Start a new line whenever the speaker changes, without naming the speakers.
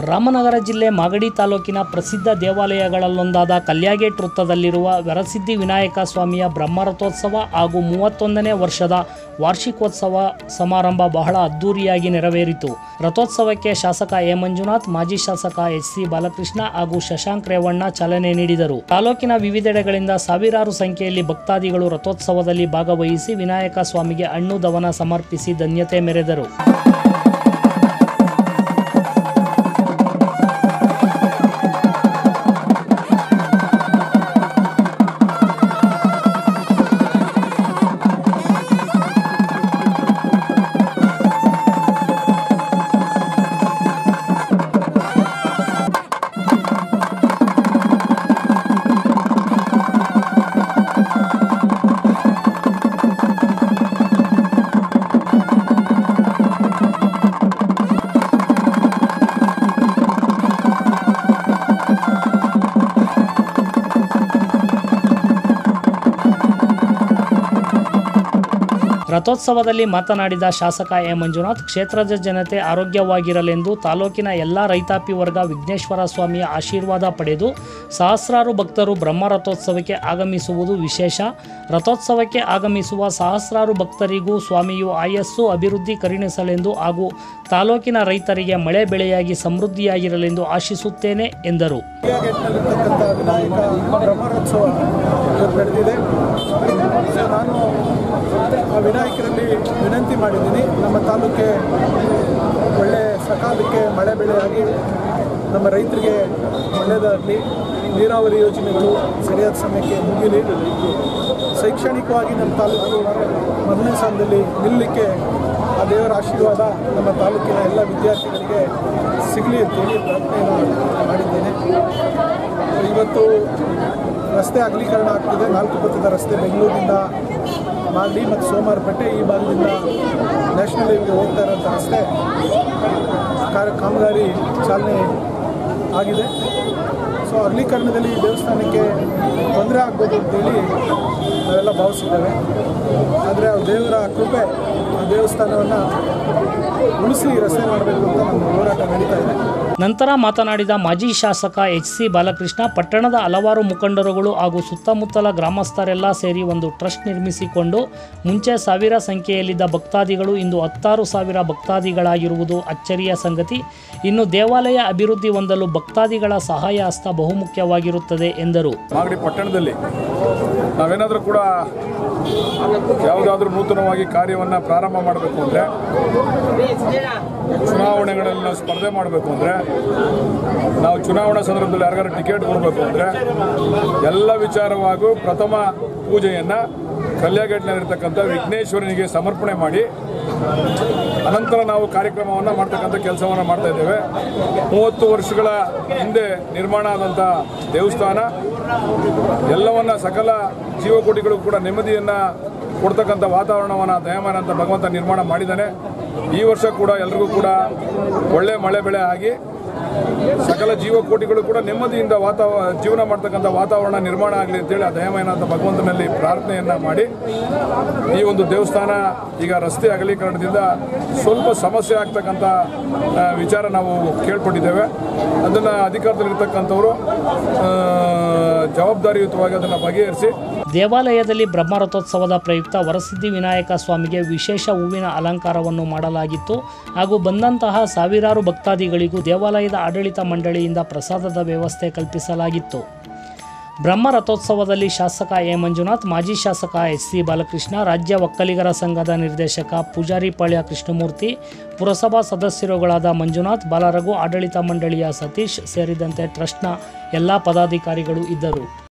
ರಾಮನಗರ ಜಿಲ್ಲೆ ಮಾಗಡಿ ತಾಲೂಕಿನ ಪ್ರಸಿದ್ಧ ದೇವಾಲಯಗಳಲ್ಲೊಂದಾದ ಕಲ್ಯಾಗೇಟ್ ವೃತ್ತದಲ್ಲಿರುವ ವರಸಿದ್ಧಿ ವಿನಾಯಕ ಸ್ವಾಮಿಯ ಬ್ರಹ್ಮರಥೋತ್ಸವ ಹಾಗೂ ಮೂವತ್ತೊಂದನೇ ವರ್ಷದ ವಾರ್ಷಿಕೋತ್ಸವ ಸಮಾರಂಭ ಬಹಳ ಅದ್ದೂರಿಯಾಗಿ ನೆರವೇರಿತು ರಥೋತ್ಸವಕ್ಕೆ ಶಾಸಕ ಎ ಮಂಜುನಾಥ್ ಮಾಜಿ ಶಾಸಕ ಎಚ್ ಸಿ ಬಾಲಕೃಷ್ಣ ಹಾಗೂ ಶಶಾಂಕ್ ರೇವಣ್ಣ ಚಾಲನೆ ನೀಡಿದರು ತಾಲೂಕಿನ ವಿವಿಧೆಡೆಗಳಿಂದ ಸಾವಿರಾರು ಸಂಖ್ಯೆಯಲ್ಲಿ ಭಕ್ತಾದಿಗಳು ರಥೋತ್ಸವದಲ್ಲಿ ಭಾಗವಹಿಸಿ ವಿನಾಯಕ ಸ್ವಾಮಿಗೆ ಹಣ್ಣು ದವನ ಸಮರ್ಪಿಸಿ ಧನ್ಯತೆ ಮೆರೆದರು ರಥೋತ್ಸವದಲ್ಲಿ ಮಾತನಾಡಿದ ಶಾಸಕ ಎ ಮಂಜುನಾಥ್ ಕ್ಷೇತ್ರದ ಜನತೆ ಆರೋಗ್ಯವಾಗಿರಲೆಂದು ತಾಲೂಕಿನ ಎಲ್ಲ ರೈತಾಪಿ ವರ್ಗ ವಿಘ್ನೇಶ್ವರ ಸ್ವಾಮಿಯ ಆಶೀರ್ವಾದ ಪಡೆದು ಸಹಸ್ರಾರು ಭಕ್ತರು ಬ್ರಹ್ಮ ರಥೋತ್ಸವಕ್ಕೆ ಆಗಮಿಸುವುದು ವಿಶೇಷ ರಥೋತ್ಸವಕ್ಕೆ ಆಗಮಿಸುವ ಸಹಸ್ರಾರು ಭಕ್ತರಿಗೂ ಸ್ವಾಮಿಯು ಆಯಸ್ಸು ಅಭಿವೃದ್ಧಿ ಕರುಣಿಸಲೆಂದು ಹಾಗೂ ತಾಲೂಕಿನ ರೈತರಿಗೆ ಮಳೆ ಬೆಳೆಯಾಗಿ ಸಮೃದ್ಧಿಯಾಗಿರಲೆಂದು ಆಶಿಸುತ್ತೇನೆ ಎಂದರು
ಗೇಟ್ನಲ್ಲಿರ್ತಕ್ಕಂಥ ವಿನಾಯಕ ಬ್ರಹ್ಮೋತ್ಸವ ಇವತ್ತು ನಡೆದಿದೆ ಸೊ ನಾನು ಆ ವಿನಾಯಕರಲ್ಲಿ ವಿನಂತಿ ಮಾಡಿದ್ದೀನಿ ನಮ್ಮ ತಾಲೂಕೆ ಒಳ್ಳೆ ಸಕಾಲಕ್ಕೆ ಮಳೆ ಬೆಳೆಯಾಗಿ ನಮ್ಮ ರೈತರಿಗೆ ಒಳ್ಳೆಯದಾಗಲಿ ನೀರಾವರಿ ಯೋಜನೆಗಳು ಸರಿಯಾದ ಸಮಯಕ್ಕೆ ಮುಗಿಲಿ ಶೈಕ್ಷಣಿಕವಾಗಿ ನಮ್ಮ ತಾಲೂಕು ಮೊದಲನೇ ಸ್ಥಾನದಲ್ಲಿ ನಿಲ್ಲಲಿಕ್ಕೆ ಆ ದೇವರ ಆಶೀರ್ವಾದ ನಮ್ಮ ತಾಲೂಕಿನ ಎಲ್ಲ ವಿದ್ಯಾರ್ಥಿಗಳಿಗೆ ಸಿಗಲಿ ಅಂತೇಳಿ ಪ್ರಾರ್ಥನೆಯನ್ನು ಮಾಡಿದ್ದೇನೆ ಇವತ್ತು ರಸ್ತೆ ಅಗಲೀಕರಣ ಆಗ್ತಿದೆ ನಾಲ್ಕು ಪಥದ ರಸ್ತೆ ಬೆಂಗಳೂರಿನಿಂದ ಮಾಗಡಿ ಮತ್ತು ಸೋಮವಾರಪೇಟೆ ಈ ಭಾಗದಿಂದ ನ್ಯಾಷನಲ್ ಹೈವೇಗೆ ಹೋಗ್ತಾ ಇರೋಂಥ ರಸ್ತೆ ಕಾರ್ಯ ಕಾಮಗಾರಿ ಚಾಲನೆ ಆಗಿದೆ ಸೊ ಅಗಲೀಕರಣದಲ್ಲಿ ಈ ದೇವಸ್ಥಾನಕ್ಕೆ ತೊಂದರೆ ಆಗ್ಬೋದು ಅಂತೇಳಿ ನಾವೆಲ್ಲ ಭಾವಿಸಿದ್ದೇವೆ ಆದರೆ ಆ ದೇವರ ಕೃಪೆ ಆ ದೇವಸ್ಥಾನವನ್ನು ಉಳಿಸಿ ರಸ್ತೆ ಮಾಡಬೇಕು ಅಂತ ನಮ್ಮ ಹೋರಾಟ ನಡೀತಾ ಇದೆ
ನಂತರ ಮಾತನಾಡಿದ ಮಾಜಿ ಶಾಸಕ ಎಚ್ ಸಿ ಬಾಲಕೃಷ್ಣ ಪಟ್ಟಣದ ಹಲವಾರು ಮುಖಂಡರುಗಳು ಹಾಗೂ ಸುತ್ತಮುತ್ತಲ ಗ್ರಾಮಸ್ಥರೆಲ್ಲ ಸೇರಿ ಒಂದು ಟ್ರಸ್ಟ್ ನಿರ್ಮಿಸಿಕೊಂಡು ಮುಂಚೆ ಸಾವಿರ ಸಂಖ್ಯೆಯಲ್ಲಿದ್ದ ಭಕ್ತಾದಿಗಳು ಇಂದು ಹತ್ತಾರು ಸಾವಿರ ಭಕ್ತಾದಿಗಳಾಗಿರುವುದು ಅಚ್ಚರಿಯ ಸಂಗತಿ ಇನ್ನು ದೇವಾಲಯ ಅಭಿವೃದ್ಧಿ ಹೊಂದಲು ಭಕ್ತಾದಿಗಳ ಸಹಾಯ ಹಸ್ತ ಬಹುಮುಖ್ಯವಾಗಿರುತ್ತದೆ ಎಂದರು
ಮಾಗಡಿ ಪಟ್ಟಣದಲ್ಲಿ ನಾವೇನಾದರೂ ಕೂಡ ಯಾವುದಾದ್ರೂ ನೂತನವಾಗಿ ಕಾರ್ಯವನ್ನು ಪ್ರಾರಂಭ ಮಾಡಬೇಕು ಅಂದರೆ ಚುನಾವಣೆಗಳಲ್ಲಿ ನಾವು ಸ್ಪರ್ಧೆ ಮಾಡಬೇಕು ಅಂದರೆ ನಾವು ಚುನಾವಣಾ ಸಂದರ್ಭದಲ್ಲಿ ಯಾರಿಗಾರು ಟಿಕೆಟ್ ಕೊಡಬೇಕು ಅಂದರೆ ಎಲ್ಲ ವಿಚಾರವಾಗೂ ಪ್ರಥಮ ಪೂಜೆಯನ್ನು ಕಲ್ಯಾಗೇಟ್ನಲ್ಲಿರ್ತಕ್ಕಂಥ ವಿಘ್ನೇಶ್ವರನಿಗೆ ಸಮರ್ಪಣೆ ಮಾಡಿ ಅನಂತರ ನಾವು ಕಾರ್ಯಕ್ರಮವನ್ನು ಮಾಡ್ತಕ್ಕಂಥ ಕೆಲಸವನ್ನು ಮಾಡ್ತಾ ಇದ್ದೇವೆ ಮೂವತ್ತು ವರ್ಷಗಳ ಹಿಂದೆ ನಿರ್ಮಾಣ ಆದಂಥ ದೇವಸ್ಥಾನ ಎಲ್ಲವನ್ನ ಸಕಲ ಜೀವಕೋಟಿಗಳು ಕೂಡ ನೆಮ್ಮದಿಯನ್ನು ಕೊಡ್ತಕ್ಕಂಥ ವಾತಾವರಣವನ್ನು ದಯಮಾನ ಅಂತ ಭಗವಂತ ನಿರ್ಮಾಣ ಮಾಡಿದ್ದಾನೆ ಈ ವರ್ಷ ಕೂಡ ಎಲ್ರಿಗೂ ಕೂಡ ಒಳ್ಳೆ ಮಳೆ ಬೆಳೆ ಆಗಿ ಸಕಲ ಜೀವಕೋಟಿಗಳು ಕೂಡ ನೆಮ್ಮದಿಯಿಂದ ವಾತಾವರಣ ಜೀವನ ಮಾಡ್ತಕ್ಕಂಥ ವಾತಾವರಣ ನಿರ್ಮಾಣ ಆಗಲಿ ಅಂತೇಳಿ ಆ ದಯಮಾನ ಅಂತ ಭಗವಂತನಲ್ಲಿ ಪ್ರಾರ್ಥನೆಯನ್ನ ಮಾಡಿ ಈ ಒಂದು ದೇವಸ್ಥಾನ ಈಗ ರಸ್ತೆ ಅಗಲೀಕರಣದಿಂದ ಸ್ವಲ್ಪ ಸಮಸ್ಯೆ ಆಗ್ತಕ್ಕಂಥ ಆ, ವಿಚಾರ ನಾವು ಕೇಳ್ಪಟ್ಟಿದ್ದೇವೆ ಅದನ್ನು ಅಧಿಕಾರದಲ್ಲಿರ್ತಕ್ಕಂಥವರು ಆ, ಜವಾಬ್ದಾರಿಯುತವಾಗಿ ಅದನ್ನು ಬಗೆಹರಿಸಿ
ದೇವಾಲಯದಲ್ಲಿ ಬ್ರಹ್ಮರಥೋತ್ಸವದ ಪ್ರಯುಕ್ತ ವರಸಿದ್ಧಿ ವಿನಾಯಕ ಸ್ವಾಮಿಗೆ ವಿಶೇಷ ಹೂವಿನ ಅಲಂಕಾರವನ್ನು ಮಾಡಲಾಗಿತ್ತು ಹಾಗೂ ಬಂದಂತಹ ಸಾವಿರಾರು ಭಕ್ತಾದಿಗಳಿಗೂ ದೇವಾಲಯದ ಆಡಳಿತ ಮಂಡಳಿಯಿಂದ ಪ್ರಸಾದದ ವ್ಯವಸ್ಥೆ ಕಲ್ಪಿಸಲಾಗಿತ್ತು ಬ್ರಹ್ಮ ರಥೋತ್ಸವದಲ್ಲಿ ಶಾಸಕ ಎ ಮಂಜುನಾಥ್ ಮಾಜಿ ಶಾಸಕ ಎಚ್ ಸಿ ಬಾಲಕೃಷ್ಣ ರಾಜ್ಯ ಒಕ್ಕಲಿಗರ ಸಂಘದ ನಿರ್ದೇಶಕ ಪೂಜಾರಿಪಾಳ್ಯ ಕೃಷ್ಣಮೂರ್ತಿ ಪುರಸಭಾ ಸದಸ್ಯರುಗಳಾದ ಮಂಜುನಾಥ್ ಬಾಲರಘು ಆಡಳಿತ ಮಂಡಳಿಯ ಸತೀಶ್ ಸೇರಿದಂತೆ ಟ್ರಸ್ಟ್ನ ಎಲ್ಲ ಪದಾಧಿಕಾರಿಗಳು ಇದ್ದರು